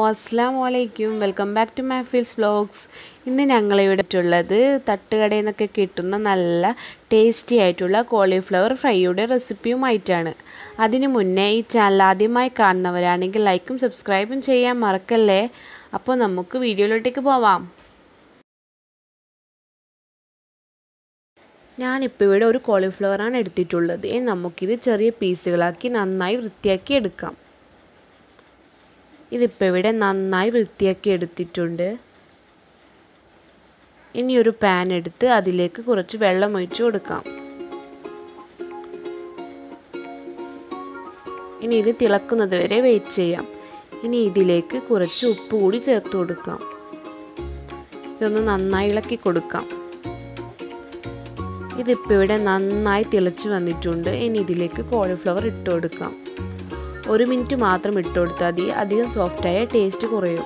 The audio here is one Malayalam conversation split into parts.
അസ്സാം വലൈക്കും welcome back to my feels vlogs ഇന്ന് ഞങ്ങളിവിടെ ഉള്ളത് തട്ടുകടയിൽ നിന്നൊക്കെ കിട്ടുന്ന നല്ല ടേസ്റ്റി ആയിട്ടുള്ള കോളിഫ്ലവർ ഫ്രൈയുടെ റെസിപ്പിയുമായിട്ടാണ് അതിനു മുന്നേ ഈ ചാനൽ ആദ്യമായി കാണുന്നവരാണെങ്കിൽ ലൈക്കും സബ്സ്ക്രൈബും ചെയ്യാൻ മറക്കല്ലേ അപ്പോൾ നമുക്ക് വീഡിയോയിലോട്ടേക്ക് പോവാം ഞാനിപ്പോൾ ഇവിടെ ഒരു കോളിഫ്ലവറാണ് എടുത്തിട്ടുള്ളത് ഇനി നമുക്കിത് ചെറിയ പീസുകളാക്കി നന്നായി വൃത്തിയാക്കി എടുക്കാം ഇതിപ്പോൾ ഇവിടെ നന്നായി വൃത്തിയാക്കി എടുത്തിട്ടുണ്ട് ഇനി ഒരു പാൻ എടുത്ത് അതിലേക്ക് കുറച്ച് വെള്ളം ഒഴിച്ചു കൊടുക്കാം ഇനി ഇത് തിളക്കുന്നത് വരെ വെയിറ്റ് ചെയ്യാം ഇനി ഇതിലേക്ക് കുറച്ച് ഉപ്പ് കൂടി ചേർത്ത് കൊടുക്കാം ഇതൊന്ന് നന്നായി ഇളക്കി കൊടുക്കാം ഇതിപ്പോൾ ഇവിടെ നന്നായി തിളച്ച് വന്നിട്ടുണ്ട് ഇനി ഇതിലേക്ക് കോളിഫ്ലവർ ഇട്ട് കൊടുക്കാം ഒരു മിനിറ്റ് മാത്രം ഇട്ട് കൊടുത്താൽ മതി അധികം സോഫ്റ്റായ ടേസ്റ്റ് കുറയും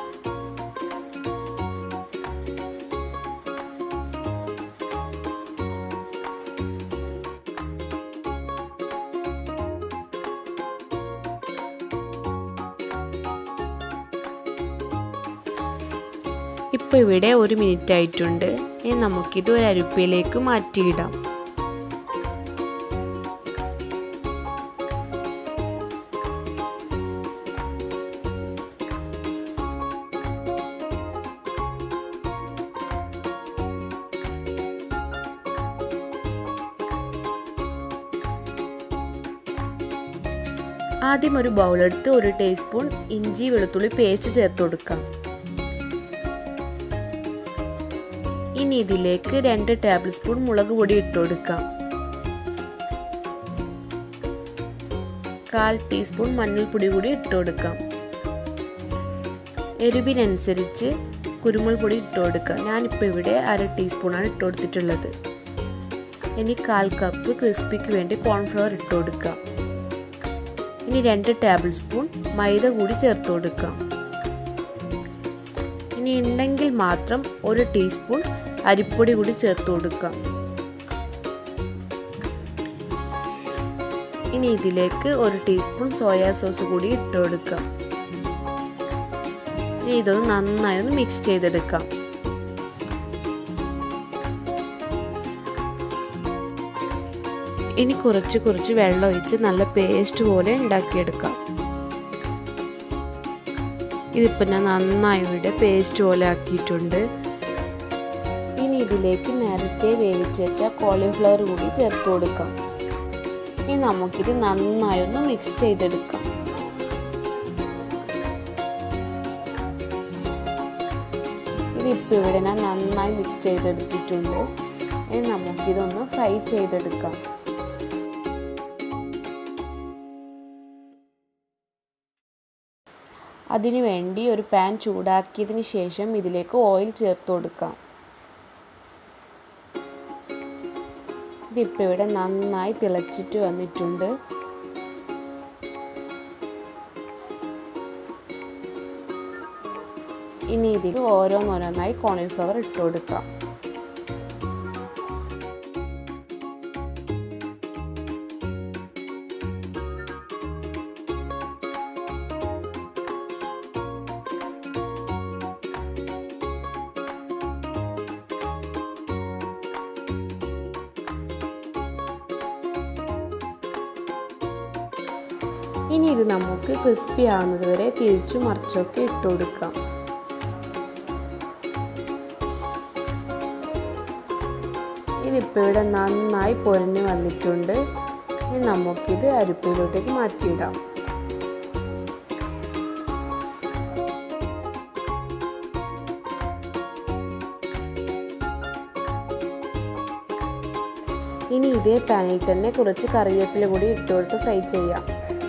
ഇപ്പോൾ ഇവിടെ ഒരു മിനിറ്റ് ആയിട്ടുണ്ട് ഇനി നമുക്കിത് ഒരു അരിപ്പയിലേക്ക് മാറ്റിയിടാം ആദ്യം ഒരു ബൗളെടുത്ത് ഒരു ടീസ്പൂൺ ഇഞ്ചി വെളുത്തുള്ളി പേസ്റ്റ് ചേർത്ത് കൊടുക്കാം ഇനി ഇതിലേക്ക് രണ്ട് ടേബിൾ സ്പൂൺ മുളക് പൊടി ഇട്ട് കൊടുക്കാം കാൽ ടീസ്പൂൺ മഞ്ഞൾപ്പൊടി കൂടി ഇട്ട് കൊടുക്കാം എരിവിനനുസരിച്ച് കുരുമുളക് പൊടി ഇട്ട് കൊടുക്കാം ഞാനിപ്പോൾ ഇവിടെ അര ടീസ്പൂണാണ് ഇട്ട് കൊടുത്തിട്ടുള്ളത് ഇനി കാൽ കപ്പ് ക്രിസ്പിക്ക് വേണ്ടി കോൺഫ്ലവർ ഇട്ട് കൊടുക്കാം ഇനി രണ്ട് ടേബിൾ സ്പൂൺ മൈദ കൂടി ചേർത്ത് കൊടുക്കാം ഇനി ഉണ്ടെങ്കിൽ മാത്രം ഒരു ടീസ്പൂൺ അരിപ്പൊടി കൂടി ചേർത്ത് കൊടുക്കാം ഇനി ഇതിലേക്ക് ഒരു ടീസ്പൂൺ സോയാ സോസ് കൂടി ഇട്ട് കൊടുക്കാം ഇനി ഇതൊന്ന് നന്നായി ഒന്ന് മിക്സ് ചെയ്തെടുക്കാം ഇനി കുറച്ച് കുറച്ച് വെള്ളം ഒഴിച്ച് നല്ല പേസ്റ്റ് പോലെ ഉണ്ടാക്കിയെടുക്കാം ഇതിപ്പോൾ ഞാൻ നന്നായി ഇവിടെ പേസ്റ്റ് പോലെ ആക്കിയിട്ടുണ്ട് ഇനി ഇതിലേക്ക് നേരത്തെ വേവിച്ച് വെച്ച കോളിഫ്ലവർ കൂടി ചേർത്ത് കൊടുക്കാം ഇനി നമുക്കിത് നന്നായി ഒന്ന് മിക്സ് ചെയ്തെടുക്കാം ഇതിപ്പോൾ ഇവിടെ ഞാൻ നന്നായി മിക്സ് ചെയ്തെടുത്തിട്ടുണ്ട് ഇനി നമുക്കിതൊന്ന് ഫ്രൈ ചെയ്തെടുക്കാം അതിനു വേണ്ടി ഒരു പാൻ ചൂടാക്കിയതിന് ശേഷം ഇതിലേക്ക് ഓയിൽ ചേർത്ത് കൊടുക്കാം ഇതിപ്പോൾ ഇവിടെ നന്നായി തിളച്ചിട്ട് വന്നിട്ടുണ്ട് ഇനി ഇതിൽ ഓരോന്നോരോന്നായി കോളിഫ്ലവർ ഇട്ട് കൊടുക്കാം ഇനി ഇത് നമുക്ക് ക്രിസ്പി ആവുന്നത് വരെ തിരിച്ചു മറിച്ചൊക്കെ ഇട്ട് കൊടുക്കാം ഇതിപ്പോൾ ഇവിടെ നന്നായി പൊരിഞ്ഞ് വന്നിട്ടുണ്ട് ഇനി നമുക്കിത് അരിപ്പയിലോട്ടേക്ക് മാറ്റിയിടാം ഇനി ഇതേ പാനിൽ തന്നെ കുറച്ച് കറിവേപ്പില കൂടി ഇട്ട് കൊടുത്ത് ഫ്രൈ ചെയ്യാം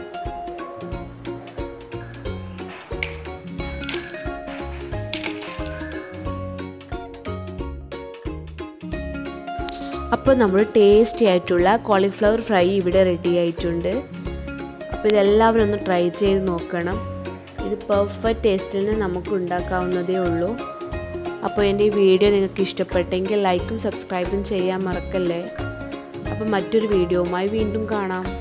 അപ്പോൾ നമ്മൾ ടേസ്റ്റി ആയിട്ടുള്ള കോളിഫ്ലവർ ഫ്രൈ ഇവിടെ റെഡി ആയിട്ടുണ്ട് അപ്പോൾ ഇതെല്ലാവരും ഒന്ന് ട്രൈ ചെയ്ത് നോക്കണം ഇത് പെർഫെക്റ്റ് ടേസ്റ്റിൽ നിന്ന് നമുക്ക് ഉണ്ടാക്കാവുന്നതേ ഉള്ളൂ അപ്പോൾ എൻ്റെ ഈ വീഡിയോ നിങ്ങൾക്ക് ഇഷ്ടപ്പെട്ടെങ്കിൽ ലൈക്കും സബ്സ്ക്രൈബും ചെയ്യാൻ മറക്കല്ലേ അപ്പോൾ മറ്റൊരു വീഡിയോവുമായി വീണ്ടും കാണാം